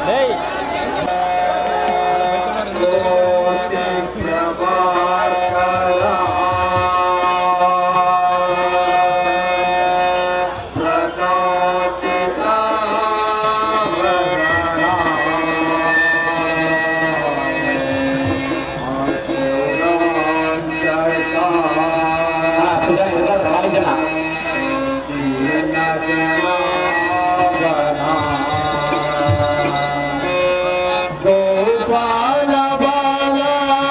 ಗೋಪಾಲ ಬಾಲ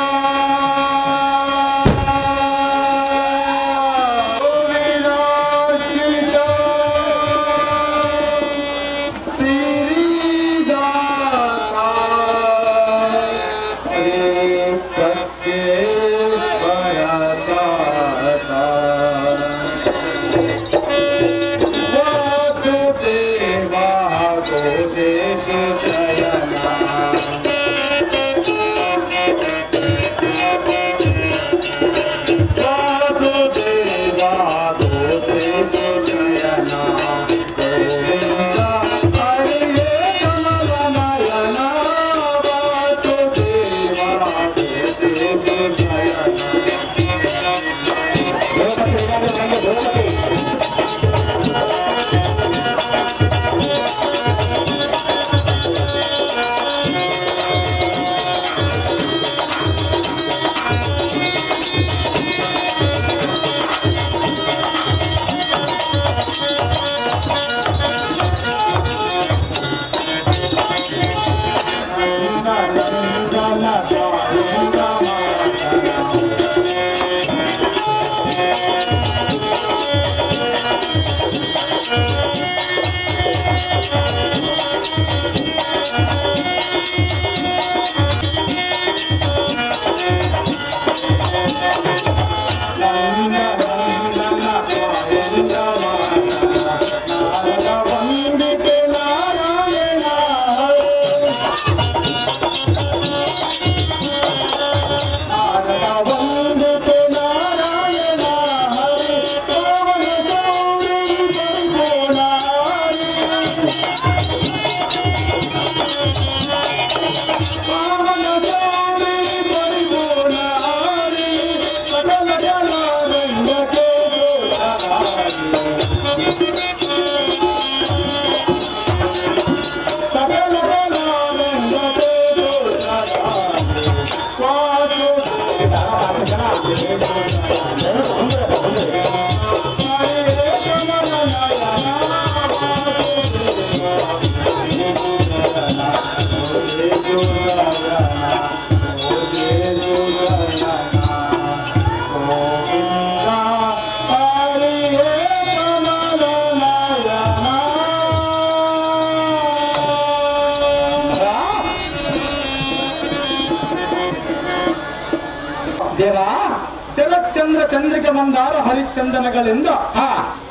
ವಿರಾಜಿತ ಶ್ರೀದಾತ ಶ್ರೀ ಸತ್ಯೇಶ್ವರ ದಾತ. ವಾಸುದೇವ ಗೋದೇಶ ಶಯನ ವಾಸುದೇವ ಗೋದೇಶ ಶಯನ ಗೋವಿಂದ ಹರಿಯೇ ಕಮಲನಯನ ವಾಸುದೇವ ಗೋದೇಶ ಶಯನ ದೇವ ಚಲಚಂದ್ರ ಚಂದ್ರಿಕೆ ಮಂದಾರ ಹರಿಚಂದನಗಳಿಂದ ಹಾ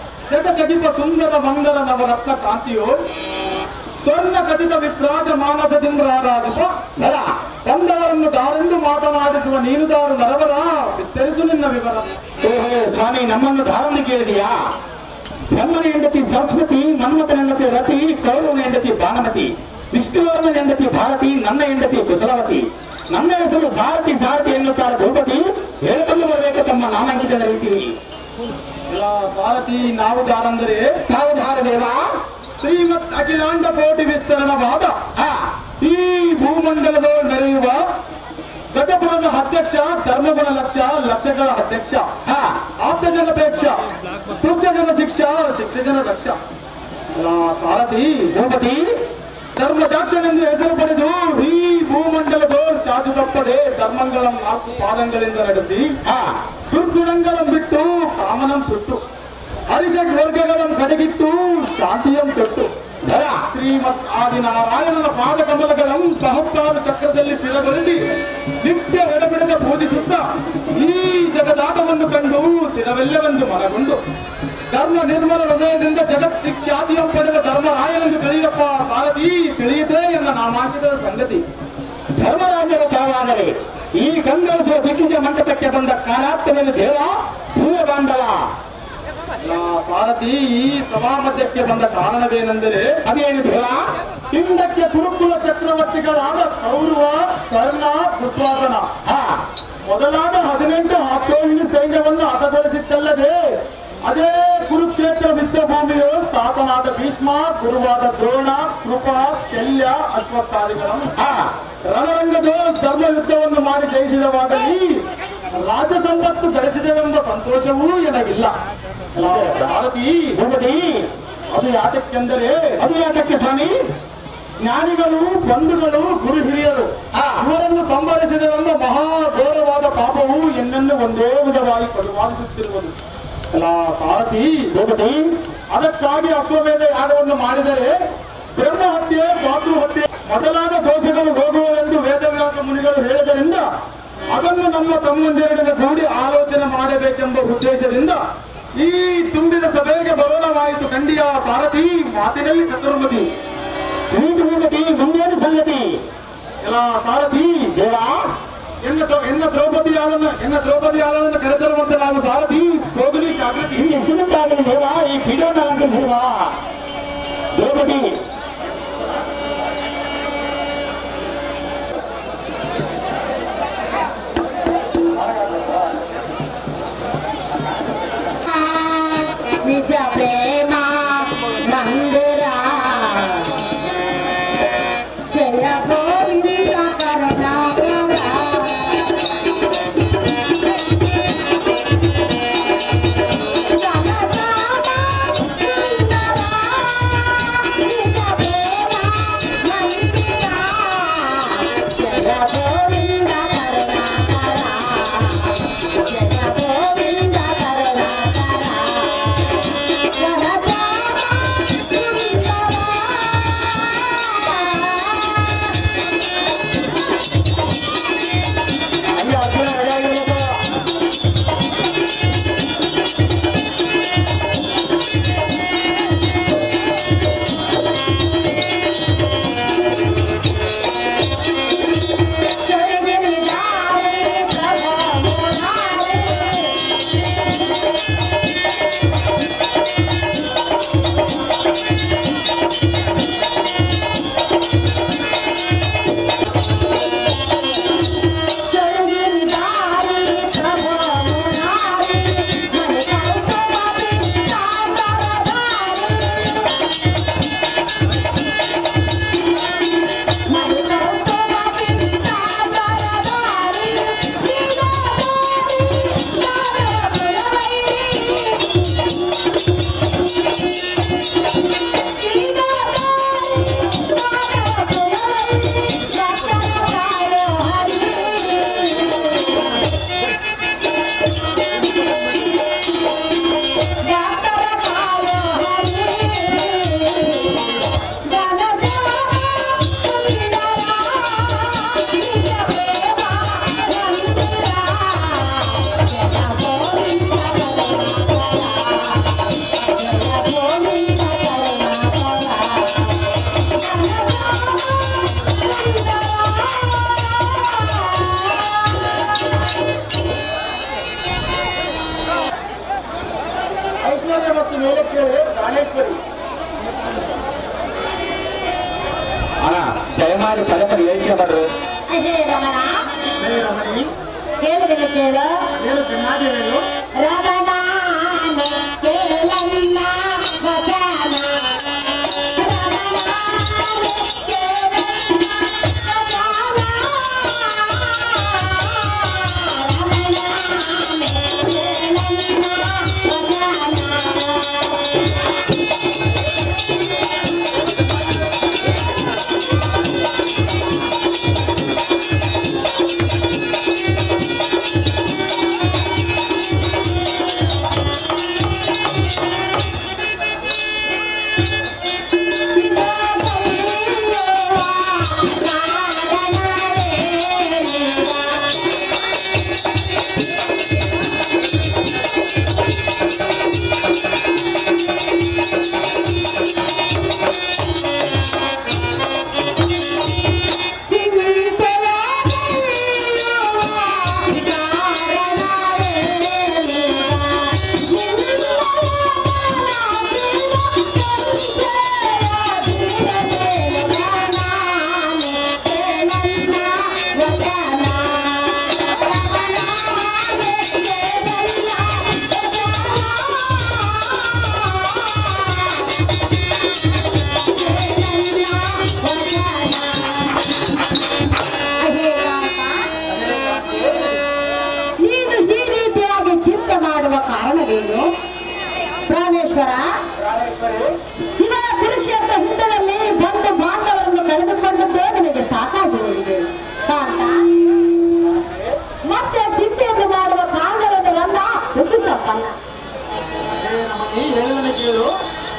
ಜಗಜಗಿಪ ಸುಂದರ ಮಂದರ ನವರತ್ನ ಕಾಂತಿಯು ಸ್ವರ್ಣ ಕಥಿತ ವಿಪ್ರಾಜ ಮಾನಸದಿಂದ್ರಾರಾಜಿಪ ನರ ತಂದವರನ್ನು ದಾರೆಂದು ಮಾತನಾಡಿಸುವ ನೀನು ದಾರು ನರವರ ವಿಸ್ತರಿಸು ನಿನ್ನ ವಿವರ ಓಹೋ ಸ್ವಾಮಿ ನಮ್ಮನ್ನು ಧಾರಣೆ ಕೇಳಿದೆಯಾ ಬ್ರಹ್ಮನ ಹೆಂಡತಿ ಸರಸ್ವತಿ ಮನ್ಮಥನ ಹೆಂಡತಿ ರತಿ ಕೌರವನ ಹೆಂಡತಿ ಭಾನುಮತಿ ವಿಷ್ಣುವರ್ಮನ ಹೆಂಡತಿ ಭಾರತಿ ನನ್ನ ಹೆಂಡತಿ ಕುಶಲವತಿ ನನ್ನ ಹೆಸರು ಸಾರಥಿ ಸಾರಥಿ ಎನ್ನುತ್ತಾರೆ ಭೂಪತಿ ಹೇಳಿಕೊಂಡು ಬರಬೇಕು ತಮ್ಮ ನಾಮಾಂಕಿತದ ರೀತಿ ಎಲ್ಲ ಭಾರತಿ ನಾವು ದಾರಂದರೆ ತಾವು ಭಾರದೇವ ಶ್ರೀಮತ್ ಅಖಿಲಾಂಡ ಕೋಟಿ ವಿಸ್ತರಣವಾದ ಹಾ ಈ ಭೂಮಂಡಲದ ನೆರೆಯುವ ಗಜಪುರದ ಅಧ್ಯಕ್ಷ ಧರ್ಮಗುಣ ಲಕ್ಷ ಲಕ್ಷಗಳ ಅಧ್ಯಕ್ಷ ಹಾ ಆಪ್ತ ಜನಪೇಕ್ಷ ತುಷ್ಟ ಜನ ಶಿಕ್ಷಾ ಶಿಕ್ಷ ಜನ ರಕ್ಷ ಎಲ್ಲ ಸಾರಥಿ ಭೂಪತಿ ಧರ್ಮದಾಕ್ಷನೆಂದು ಹೆಸರು ಪಡೆದು ಈ ಭೂಮಂಡಲದ ಚಾಚು ತಪ್ಪದೆ ಧರ್ಮಗಳ ನಾಲ್ಕು ಪಾದಂಗಳಿಂದ ನಡೆಸಿ ಹಾ ದುರ್ಗುಣಂಗಳಂ ಬಿಟ್ಟು ಕಾಮನಂ ಸುಟ್ಟು ಹರಿಷ ವರ್ಗಗಳಂ ಕಡೆಗಿಟ್ಟು ಶಾಂತಿಯಂ ತೊಟ್ಟು ನರ ಶ್ರೀಮತ್ ಆದಿನಾರಾಯಣನ ಪಾದ ಕಮಲಗಳಂ ಸಹಸ್ರಾರ ಚಕ್ರದಲ್ಲಿ ಸ್ಥಿರಗೊಳಿಸಿ ನಿತ್ಯ ಎಡಬಿಡದ ಪೂಜಿಸುತ್ತ ಈ ಜಗದಾಟವನ್ನು ಕಂಡು ಸ್ಥಿರವೆಲ್ಲವೆಂದು ಮನಗೊಂಡು ಧರ್ಮ ನಿರ್ಮಲ ಹೃದಯದಿಂದ ಜಗತ್ತಿಖ್ಯಾತಿಯಂ ಪಡೆದ ಧರ್ಮರಾಯನೆಂದು ತಿಳಿಯಪ್ಪ ಸಾರಥಿ ತಿಳಿಯುತ್ತೆ ಎನ್ನ ನಾಮಾಂಕಿತ ಸಂಗತಿ ಧರ್ಮರಾಜರ ತಾವಾದರೆ ಈ ಗಂಗರಿಸುವ ದಿಗ್ಗಿಜ ಮಂಟಪಕ್ಕೆ ಬಂದ ಕಾಲಾತ್ಮನ ದೇವ ಭೂಯ ಬಾಂಧವ ನಾ ಸಾರಥಿ ಈ ಸಭಾ ಮಧ್ಯಕ್ಕೆ ಬಂದ ಕಾರಣವೇನೆಂದರೆ ಅದೇನು ದೇವ ಹಿಂದಕ್ಕೆ ಕುರುಕುಲ ಚಕ್ರವರ್ತಿಗಳಾದ ಕೌರವ ಕರ್ಣ ದುಶ್ವಾಸನ ಹಾ ಮೊದಲಾದ ಹದಿನೆಂಟು ಅಕ್ಷೋಹಿಣಿ ಸೈನ್ಯವನ್ನು ಹತಗೊಳಿಸಿದ್ದಲ್ಲದೆ ಅದೇ ಕುರುಕ್ಷೇತ್ರ ಯುದ್ಧ ಭೂಮಿಯು ತಾತನಾದ ಭೀಷ್ಮ ಗುರುವಾದ ದ್ರೋಣ ಕೃಪ ಶಲ್ಯ ಅಶ್ವತ್ಥಾದಿಗಳನ್ನು ಹಾ ರಣರಂಗದ ಧರ್ಮ ಯುದ್ಧವನ್ನು ಮಾಡಿ ಜಯಿಸಿದವಾಗಲಿ ರಾಜ ಸಂಪತ್ತು ಗಳಿಸಿದೆವೆಂಬ ಸಂತೋಷವೂ ನನಗಿಲ್ಲ ಭಾರತಿ ಭೂಪತಿ ಅದು ಯಾತಕ್ಕೆಂದರೆ ಅದು ಯಾಕಕ್ಕೆ ಸ್ವಾಮಿ ಜ್ಞಾನಿಗಳು ಬಂಧುಗಳು ಗುರು ಹಿರಿಯರು ಆ. ಇವರನ್ನು ಸಂಭರಿಸಿದವೆಂಬ ಮಹಾ ಘೋರವಾದ ಪಾಪವು ಎನ್ನನ್ನು ಒಂದೇ ವಿಧವಾಗಿ ಪರಿವಾದಿಸುತ್ತಿರುವುದು ಅಲ್ಲ ಸಾರಥಿ ಭೂಪತಿ ಅದಕ್ಕಾಗಿ ಅಶ್ವಮೇಧ ಯಾಗವನ್ನು ಮಾಡಿದರೆ ಬ್ರಹ್ಮ ಹತ್ಯೆ ಮಾತೃ ಹತ್ಯೆ ಮೊದಲಾದ ದೋಷಗಳು ಹೋಗುವವೆಂದು ವೇದವ್ಯಾಸ ಮುನಿಗಳು ಹೇಳಿದರಿಂದ ಅದನ್ನು ನಮ್ಮ ತಮ್ಮಂದಿರೊಡನೆ ಕೂಡಿ ಆಲೋಚನೆ ಮಾಡಬೇಕೆಂಬ ಉದ್ದೇಶದಿಂದ ಈ ತುಂಬಿದ ಸಭೆಗೆ ಬರೋಣವಾಯಿತು ಖಂಡಿಯ ಸಾರಥಿ ಮಾತಿನಲ್ಲಿ ಚತುರ್ಮತಿ ನೀತಿ ಭೂಪತಿ ಮುಂದೇನು ಸಂಗತಿ ಎಲ್ಲ ಸಾರಥಿ ದೇವ ಎನ್ನ ದ್ರೌ- ಎನ್ನ ದ್ರೌಪದಿ ಆದನ್ನ ಎನ್ನ ದ್ರೌಪದಿ ಆದನ್ನ ಕರೆತರುವಂತೆ ನಾವು ಸಾರಥಿ ಹೋಗಲಿ ಜಾಗೃತಿ ಇನ್ನು ಎಷ್ಟು ನಿಮಿಷ ಆಗಲಿ ದೇವ ಈ ಕಿಡೋಣ ಅಂತ ದೇವ ದ್ರೌಪದಿ ನಿಜ ಪ್ರೇಮ ಮಂದಿರ ಜಯ ಗೋವಿಂದ ಕರುಣಾಕರ ಜನಸಾಮ ಸುಂದರ ನಿಜ ಪ್ರೇಮ ಮಂದಿರ ಜಯ ಗೋವಿಂದ ಕರುಣಾಕರ ಜಯ ಗೋವಿಂದ ಕರುಣಾಕರ ಅಯ್ಯೋ ಅರ್ಜುನ ಎಡೆಯಾಗಿರೋದು. ಐಶ್ವರ್ಯ ಮತ್ತು ಮೇಲಕ್ಕೆ ಪ್ರಾಣೇಶ್ವರಿ ಅಣ್ಣ ದಯಮಾಡಿ ಪದೇ ಪದೇ ಹೇಳ್ಸ್ಕೊಬಾರ್ದು. ಅಜಯ ರಮಣ ಹೇ ರಮಣಿ ಕೇಳಿದೆನು ಕೇಳು ಏನು ಚೆನ್ನಾಗಿ ಹೇಳು ರಮಣ ಕೇಳನ್ನ ವಚನ ರಮಣ ಕೇಳನ್ನ ವಚನ ರಮಣ ಕೇಳನ್ನ ವಚನ ಅಯ್ಯೋ ಪ್ರಾಣೇಶ್ವರ ಈಗ ಕುರುಕ್ಷೇತ್ರ ಯುದ್ಧದಲ್ಲಿ ಬಂದು ಬಾಂಧವರನ್ನು ಕಳೆದುಕೊಂಡದ್ದೇ ನನಗೆ ಸಾಕಾಗಿ ಹೋಗಿದೆ ಕಾಂತ ಮತ್ತೆ ಚಿಂತೆಯನ್ನು ಮಾಡುವ ಕಾರಣವನ್ನು ನನ್ನ ಹುಟ್ಟಿಸಪ್ಪಲ್ಲ ಈ ಹೇಳುವನೆ ಕೇಳು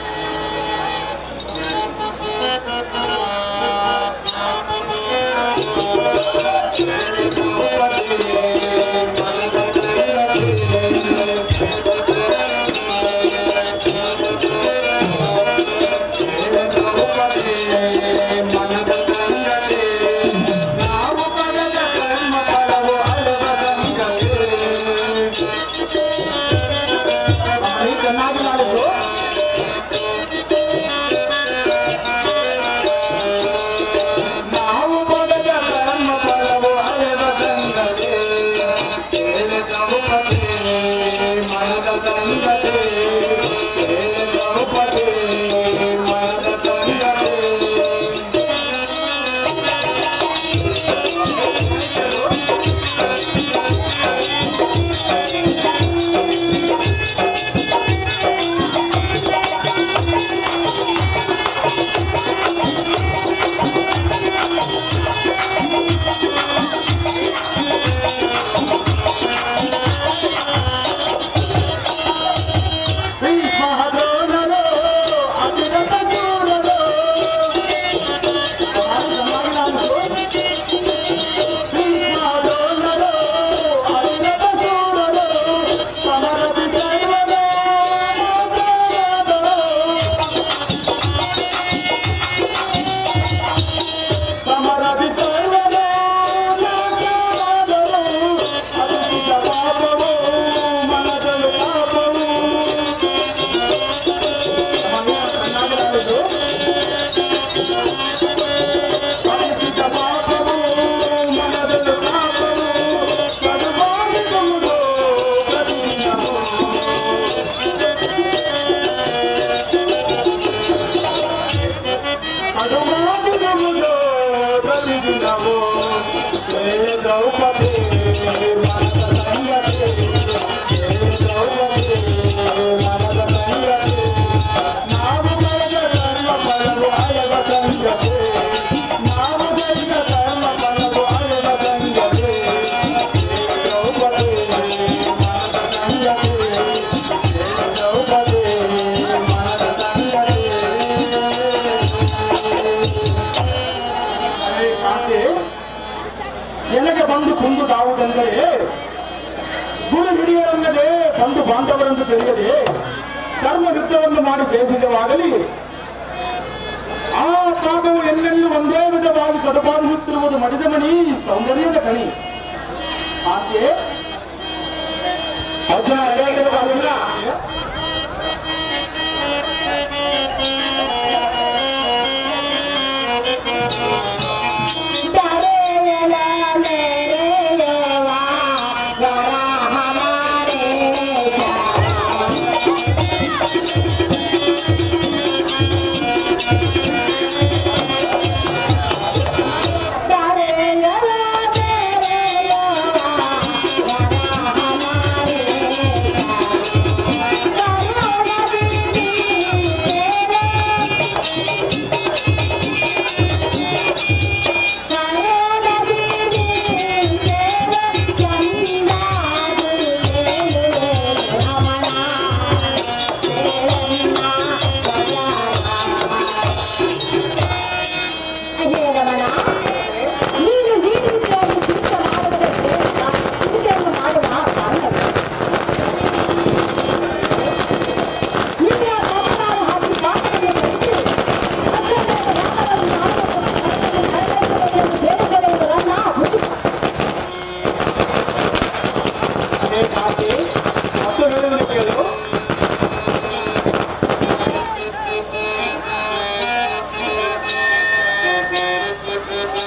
ಚೆನ್ನಾಗಿ ಮಾಡಿದ್ರು ನಾವು ಪಡೆದ ಕರ್ಮ ಫಲವು ಅಳೆದ ಸಂಗತಿ ಕೇಳಿದವು ಪತಿ ಮನದ ಸಂಗತಿ ಕೇಳಿದವು ಪತಿ ಮನದ ಸಂಗತಿ ಭೀಷ್ಮಹದ್ರೋಣರು ಅತಿರಥ ಚೂರರು ಭೀಷ್ಮಹದ್ರೋಣರು ಅತಿರಥ ಚೂರರು ಸಮರತಿ ದೈವದ ಸಮರತಿ ದೈವದ ಅತಿಥಿತ ಪಾಪವು ಮನದಲ್ಲಿ ಪಾಪವು ಪರಿಚಿತ ಪಾಪವು ಮನದಲ್ಲಿ ಪಾಪವು ಸದುಭಾಗಿಸುವುದು ಪ್ರತಿದಿನವೂ ಸದುಭಾಗಿಸುವುದು ಪ್ರತಿದಿನವೂ ಜಯ ದ್ರೌಪದಿ ಮನದ ಸಂಗತಿ ಜಯ ದ್ರೌಪದಿ ಮನದ ಸಂಗತಿ ನಾವು ಬೆಳೆದ ಕರ್ಮ ಫಲವು ಅಯವ ಸಂಗತಿ ನಾವು ಬೆಳೆದ ಕರ್ಮ ಫಲವು ಅಯವ ಸಂಗತಿ ದ್ರೌಪದಿ ಮನದ ಸಂಗತಿ ದ್ರೌಪದಿ ಮನದ ಸಂಗತಿ ಅರೇ ಕಾಂತಿ ಎನಗೆ ಬಂದು ಕುಂದುದಾವುದೆಂದರೆ ಗುರು ಹಿರಿಯರನ್ನದೇ ಬಂಧು ಬಾಂಧವರೆಂದು ತಿಳಿಯದೆ ಕರ್ಮ ಯುದ್ಧವನ್ನು ಮಾಡಿ ಜಯಿಸಿದವಾಗಲಿ ಆ ಪಾಪವು ಎಲ್ಲೆಲ್ಲೂ ಒಂದೇ ವಿಧವಾಗಿ ಕದಬಾರಿಸುತ್ತಿರುವುದು ಮಡಿದ ಮಣಿ ಸೌಂದರ್ಯದ ಕಣಿ ಆಕೆ ಅರ್ಜುನ ರೆಡಿಯಾಗಿರುವ ಅರ್ಜುನ ದರೆಯಲ ಮೇರೆಯವ ವರ ಹಮಾರೆ ದರೆಯಲ ಮೇರೆಯವ ವರ ಹಮಾರೆ ಕರುಣ ಬಿಡಿ ಮೇರೆ ನೀನು ಈ ರೀತಿಯಾಗಿ ಚಿಂತೆ ಮಾಡುವುದಕ್ಕೆ ಚಿಂತೆಯನ್ನು ಮಾಡುವ ಕಾರಣವಿಲ್ಲ ನಿನ್ನ ಸರ್ಕಾರ ಹಾಗೂ ಪಾತ್ರವನ್ನು ಕಲಿಸಿ ಅತ್ಯಂತ ರಾಮವನ್ನು ಬೇರೆಗೊಳ್ಳುವುದನ್ನ ಹುಡುಕಿ ಅದೇ ಕಾಂತಿ ಮತ್ತು ಹೇಳುವುದು ಕೇಳು ಿ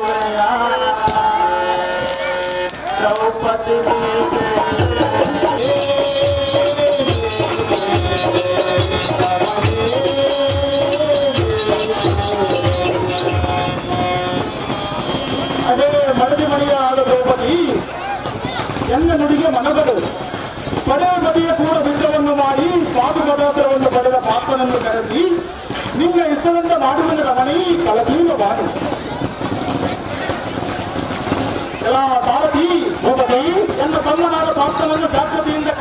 ಮಾಡುವೆಯ ದ್ರೌಪದಿ ಅದೇ ಮಡದಿ ಮನೆಯ ಆದ ದ್ರೌಪದಿ ಎಲ್ಲ ನುಡಿಗೆ ಮನಗದು ಪದೇ ಪದೇ ಕೂಡ ಯುದ್ಧವನ್ನು ಮಾಡಿ ಪಾದುಪದಾರ್ಥವನ್ನು ಪಡೆದ ಪಾತ್ರನನ್ನು ಕರೆಸಿ ನಿನ್ನ ಇಷ್ಟದಂತ ಮಾಡುವುದರ ರಮಣಿ ಕಲಬೀಲ ಬಾಣಿ ಎಲ್ಲ ಸಾರಥಿ ಭೂಪತಿ ಎನ್ನ ತಮ್ಮನಾದ ಪಾತ್ರವನ್ನು ಜಾಗ್ರತೆಯಿಂದ